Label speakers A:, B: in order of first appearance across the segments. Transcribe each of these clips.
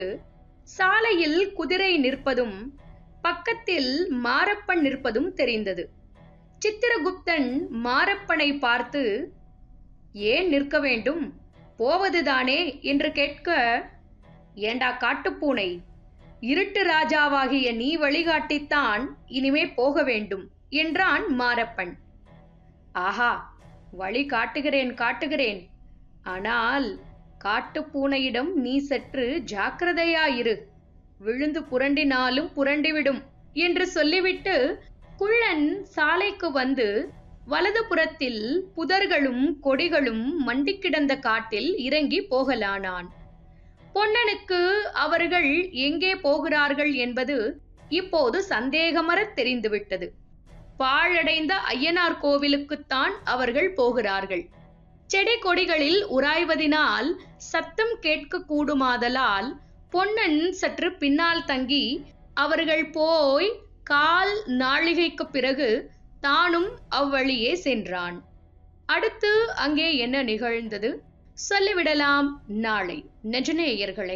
A: சாலையில் குதிரை நிற்பதும் பக்கத்தில் மாரப்பன் நிற்பதும் தெரிந்தது சித்திரகுப்தன் மாரப்பனை பார்த்து ஏன் நிற்க வேண்டும் போவதுதானே என்று கேட்க ஏண்டா காட்டுப்பூனை இருட்டு ராஜாவாகிய நீ வழிகாட்டித்தான் இனிமே போக வேண்டும் என்றான் மாரப்பன் ஆஹா வழி காட்டுகிறேன் காட்டுகிறேன் ஆனால் காட்டுப்பூனையிடம் நீ சற்று ஜாக்கிரதையாயிரு விழுந்து புரண்டினாலும் புரண்டிவிடும் என்று சொல்லிவிட்டு குள்ளன் சாலைக்கு வந்து வலது புறத்தில் புதர்களும் கொடிகளும் மண்டி கிடந்த காட்டில் இறங்கி போகலானான் பொன்னனுக்கு அவர்கள் எங்கே போகிறார்கள் என்பது இப்போது சந்தேகமறத் தெரிந்துவிட்டது பாழடைந்த ஐயனார் கோவிலுக்குத்தான் அவர்கள் போகிறார்கள் செடி கொடிகளில் உராய்வதினால் சத்தம் கேட்க கூடுமாதலால் பொன்னன் சற்று பின்னால் தங்கி அவர்கள் போய் கால் நாழிகைக்கு பிறகு தானும் அவ்வழியே சென்றான் அடுத்து அங்கே என்ன நிகழ்ந்தது சொல்லிவிடலாம் நாளை நெஜநேயர்களே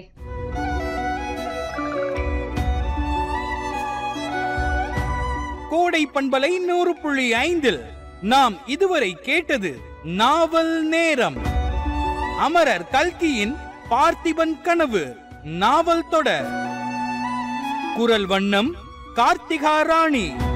B: கோடை பண்பலை நூறு புள்ளி ஐந்தில் நாம் இதுவரை கேட்டது நாவல் நேரம் அமரர் கல்கியின் பார்த்திபன் கனவு நாவல் தொடர் குரல் வண்ணம் கார்த்திகா ராணி